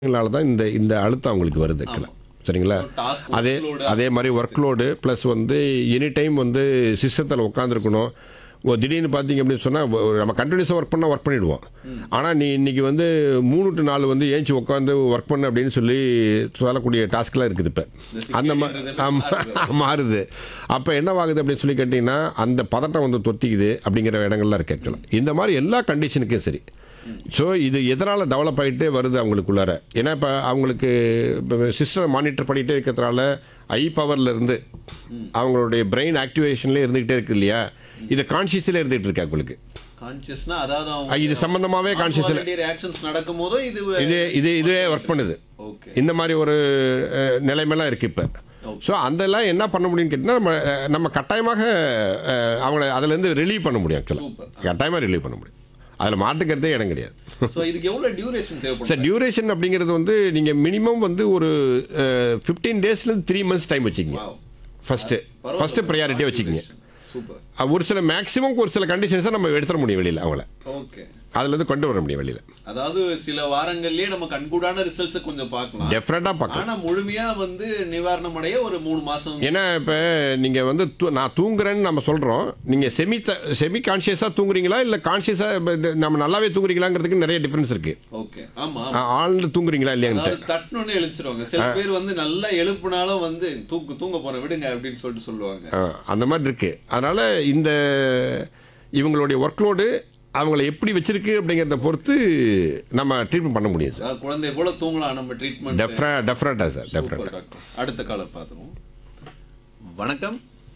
ங்களால தான் இந்த இந்த அழுத்தம் அவங்களுக்கு வருது ஆக்சுவலாக சரிங்களா task அதே workload அதே மாதிரி ஒர்க் லோடு ப்ளஸ் வந்து எனி டைம் வந்து சிஸ்டத்தில் உட்காந்துருக்கணும் ஓ திடீர்னு பார்த்தீங்க அப்படின்னு சொன்னால் நம்ம கண்டினியூஸாக ஒர்க் பண்ணால் ஒர்க் பண்ணிடுவோம் ஆனால் நீ இன்னைக்கு வந்து மூணு டு நாலு வந்து ஏஞ்சி உட்காந்து ஒர்க் பண்ணு அப்படின்னு சொல்லி சொல்லக்கூடிய டாஸ்க்லாம் இருக்குது இப்போ அந்த மாதிரி மாறுது அப்போ என்னவாகுது அப்படின்னு சொல்லி கேட்டிங்கன்னா அந்த பதட்டம் வந்து தொத்திக்குது அப்படிங்கிற இடங்கள்லாம் இருக்குது ஆக்சுவலாக இந்த மாதிரி எல்லா கண்டிஷனுக்கும் சரி ஸோ இது எதனால் டெவலப் ஆகிட்டே வருது அவங்களுக்குள்ளார ஏன்னா இப்போ அவங்களுக்கு இப்போ சிஸ்டம் மானிட்டர் பண்ணிகிட்டே இருக்கிறதுனால ஐ பவர்ல இருந்து அவங்களுடைய பிரெயின் ஆக்டிவேஷன்லேயே இருந்துகிட்டே இருக்கு இல்லையா இது கான்ஷியஸில் இருந்துகிட்டு இருக்கு அவங்களுக்கு கான்சியஸ்னா அதாவது அஹ் அவங்க இது சம்பந்தமாவே conscious இல்ல. ரியாக்ஷன்ஸ் நடக்கும் போதோ இது இது இது இதுவே ஒர்க் பண்ணுது ஓகே இந்த மாதிரி ஒரு அஹ், நிலைமைலாம் இருக்குது இப்போ ஸோ அதெல்லாம் என்ன பண்ண முடியும்னு கேட்டிங்கன்னா நம்ம அஹ், நம்ம கட்டாயமாக அஹ், அவங்கள அதுலேருந்து ரிலீவ் பண்ண முடியும் ஆக்சுவலாக Super. கட்டாயமாக ரிலீவ் பண்ண முடியும் அதில் மாட்டுக்கிறதே இடம் கிடையாது சோ இதுக்கு எவ்வளவு டியூரேஷன் தேவைப்படும் சார் டியூரேஷன் அப்படிங்கிறது வந்து நீங்கள் மினிமம் வந்து ஒரு ஃபிஃப்டீன் டேஸ்லேருந்து த்ரீ மந்த்ஸ் டைம் வச்சுக்கிங்க Wow. ஃபஸ்ட்டு ஃபஸ்ட்டு ப்ரையாரிட்டியாக வச்சுக்கிங்க சூப்பர் ஒரு சில மேக்ஸிமம் ஒரு சில கண்டிஷன்ஸை நம்ம எடுத்துட முடியும் வெளியில் அவங்கள ஓகே அதுலேருந்து கொண்டு வர முடியும் வெளியில் அதாவது சில வாரங்கள்லயே நம்ம கண்கூடான ரிசல்ட்ஸ் கொஞ்சம் பார்க்கலாம் டெஃபினட்டாக பார்க்கலாம் ஆனா முழுமையா வந்து நிவாரணம் அடைய ஒரு மூணு மாசம் ஏன்னா இப்போ நீங்கள் வந்து தூ- நான் தூங்குறேன்னு நம்ம சொல்கிறோம் நீங்கள் செமி செமி கான்ஷியஸாக தூங்குறீங்களா இல்லை கான்ஷியஸாக நம்ம நல்லாவே தூங்குறீங்களாங்கிறதுக்கு நிறைய டிஃப்ரென்ஸ் இருக்குது ஓகே ஆமா ஆழ்ந்து தூங்குறீங்களா இல்லையான்ட்டு அதாவது தட்டணும்னு எழுச்சிருவாங்க சில பேர் வந்து நல்லா எழுப்புனாலும் வந்து தூக்கு தூங்க போறேன் விடுங்க அப்படின்னு சொல்லிட்டு சொல்லுவாங்க ஆ, அந்த மாதிரி இருக்கு அதனால இந்த இவங்களுடைய ஒர்க்லோடு அவங்கள எப்படி வச்சிருக்கு அப்படிங்கிறத பொறுத்து நம்ம ட்ரீட்மெண்ட் பண்ண முடியும் சார் அதாவது குழந்தை போல தூங்கலாம் நம்ம ட்ரீட்மெண்ட் டெஃபரா டெஃபரட்டாக சார் சூப்பர் டெஃபரட்டாக டாக்டர் அடுத்த காலர் பார்த்துருவோம் வணக்கம்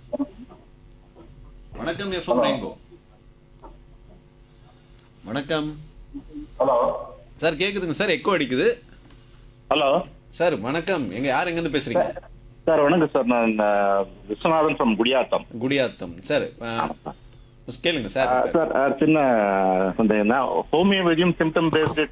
வணக்கம் எஃப்எம் ரெயின்போ வணக்கம் ஹலோ சார் கேக்குதுங்க சார் எக்கோ அடிக்குது ஹலோ சார் வணக்கம் எங்க யார் எங்க இருந்து பேசுறீங்க சார் வணக்கம் சார் நான் அஹ், விஸ்வநாதன் ஃப்ரம் குடியாத்தம் குடியாத்தம் சார் அஹ், கேளுங்க சார் அஹ், சார் அஹ், சின்ன சந்தேகம் தான் ஹோமியோபதியும் சிம்டம் பேஸ்டு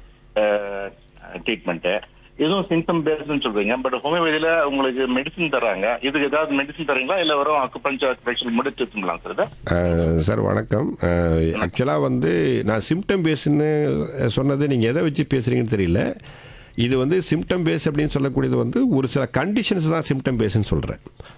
ட்ரீட்மெண்ட்டு இதுவும் சிம்டம் பேஸ்டுன்னு சொல்றீங்க பட் ஹோமியோபதியில உங்களுக்கு மெடிசன் தராங்க இதுக்கு ஏதாவது மெடிசன் தரீங்களா இல்ல வெறும் அக்குபஞ்சர் அக்குபேஷன் மட்டும் ட்ரீட்மெண்ட்லாம் சார் இது சார் வணக்கம் ஆக்சுவலாக வந்து நான் சிம்டம் பேஸ்ன்னு சொன்னது நீங்கள் எதை வச்சு பேசுகிறீங்கன்னு தெரியல இது வந்து சிம்டம் பேஸ் அப்படின்னு சொல்லக்கூடியது வந்து ஒரு சில கண்டிஷன்ஸ் தான் சிம்டம் பேஸ்ன்னு சொல்கிறேன்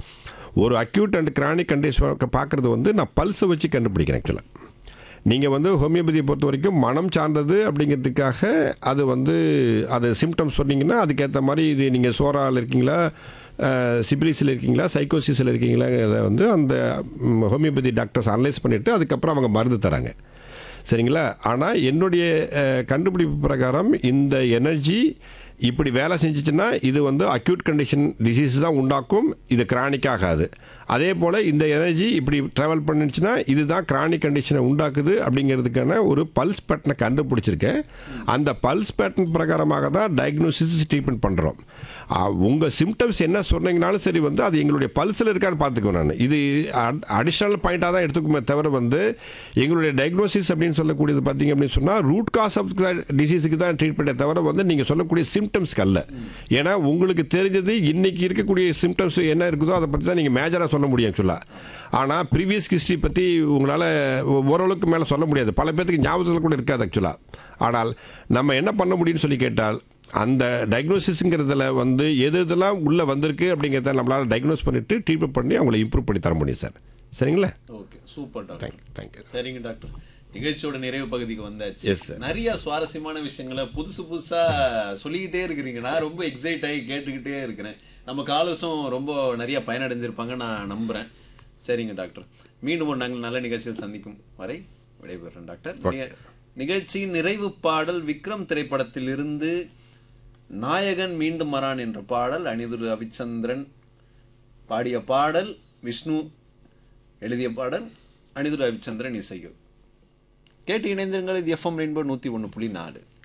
ஒரு அக்யூட் அண்ட் கிரானிக் கண்டிஷன் பார்க்குறது வந்து நான் பல்ஸை வச்சு கண்டுபிடிக்கிறேன் ஆக்சுவலாக நீங்கள் வந்து ஹோமியோபதியை பொறுத்த வரைக்கும் மனம் சார்ந்தது அப்படிங்கிறதுக்காக அது வந்து அது சிம்டம்ஸ் சொன்னீங்கன்னா அதுக்கேற்ற மாதிரி இது நீங்கள் சோறாவில் இருக்கீங்களா சிபிலிஸில் இருக்கீங்களா சைக்கோசிஸில் இருக்கீங்களாங்கிறத வந்து அந்த ம், ஹோமியோபதி டாக்டர்ஸ் அனலைஸ் பண்ணிவிட்டு அதுக்கப்புறம் அவங்க மருந்து தராங்க சரிங்களா ஆனால் என்னுடைய அஹ், கண்டுபிடிப்பு பிரகாரம் இந்த எனர்ஜி இப்படி வேலை செஞ்சுச்சுன்னா இது வந்து அக்யூட் கண்டிஷன் டிசீஸ் தான் உண்டாக்கும் இது கிரானிக் ஆகாது அதே போல் இந்த எனர்ஜி இப்படி ட்ராவல் பண்ணுச்சுன்னா இதுதான் கிரானிக் கண்டிஷனை உண்டாக்குது அப்படிங்கிறதுக்கான ஒரு பல்ஸ் பேட்டனை கண்டுபிடிச்சிருக்கேன் அந்த பல்ஸ் பேட்டர்ன் பிரகாரமாக தான் டயக்னோசிஸ் ட்ரீட்மெண்ட் பண்ணுறோம் உங்கள் சிம்டம்ஸ் என்ன சொன்னீங்கனாலும் சரி வந்து அது எங்களுடைய பல்ஸில் இருக்கான்னு பார்த்துக்குவேன் நான் இது அடிஷ்னல் பாயிண்ட்டாக தான் எடுத்துக்குமே தவிர வந்து எங்களுடைய டயக்னோசிஸ் அப்படின்னு சொல்லக்கூடியது பார்த்தீங்க அப்படின்னு சொன்னால் ரூட் காஸ் ஆஃப் டிசீஸுக்கு தான் ட்ரீட்மெண்ட்டே தவிர வந்து நீங்கள் சொல்லக்கூடிய சிம்டம்ஸ்க்கு அல்ல ஏன்னா உங்களுக்கு தெரிஞ்சது இன்னைக்கு இருக்கக்கூடிய சிம்டம்ஸ் என்ன இருக்குதோ அதை பற்றி தான் நீங்கள் மேஜராக சொல்ல முடியும் ஆக்சுவலாக ஆனால் ப்ரீவியஸ் ஹிஸ்ட்ரி பற்றி உங்களால் ஓரளவுக்கு மேலே சொல்ல முடியாது பல பேர்த்துக்கு ஞாபகத்தில் கூட இருக்காது ஆக்சுவலாக ஆனால் நம்ம என்ன பண்ண முடியும்னு சொல்லி கேட்டால் அந்த டயக்னோசிஸுங்கிறதுல வந்து எது இதெல்லாம் உள்ளே வந்திருக்கு அப்படிங்கிறத நம்மளால் டயக்னோஸ் பண்ணிவிட்டு ட்ரீட்மெண்ட் பண்ணி அவங்கள இம்ப்ரூவ் பண்ணி தர முடியும் சார் சரிங்களா okay super doctor thank you thank you சரிங்க டாக்டர் நிகழ்ச்சியோட நிறைவு பகுதிக்கு வந்தாச்சு Yes, sir. நிறைய சுவாரஸ்யமான விஷயங்களை புதுசு புதுசா சொல்லிக்கிட்டே இருக்கிறீங்க நான் ரொம்ப எக்ஸைட் ஆகி கேட்டுக்கிட்டே இருக்கிறேன் நம்ம காலர்ஸும் ரொம்ப நிறைய பயனடைஞ்சிருப்பாங்க நான் நம்புறேன் சரிங்க டாக்டர் மீண்டும் ஒரு நாங்கள் நல்ல நிகழ்ச்சியில் சந்திக்கும் வரை விடைபெறுறேன் டாக்டர் நிக- நிகழ்ச்சியின் நிறைவு பாடல் விக்ரம் திரைப்படத்திலிருந்து நாயகன் மீண்டும் வரான் என்ற பாடல் அனிதுர் ரவிச்சந்திரன் பாடிய பாடல் விஷ்ணு எழுதிய பாடல் அனிதுர் ரவிச்சந்திரன் இசைகள் கேட்டு இணைந்திருங்கள் இது எஃப்எம் ரெயின்போ நூற்றி ஒன்று புள்ளி நாலு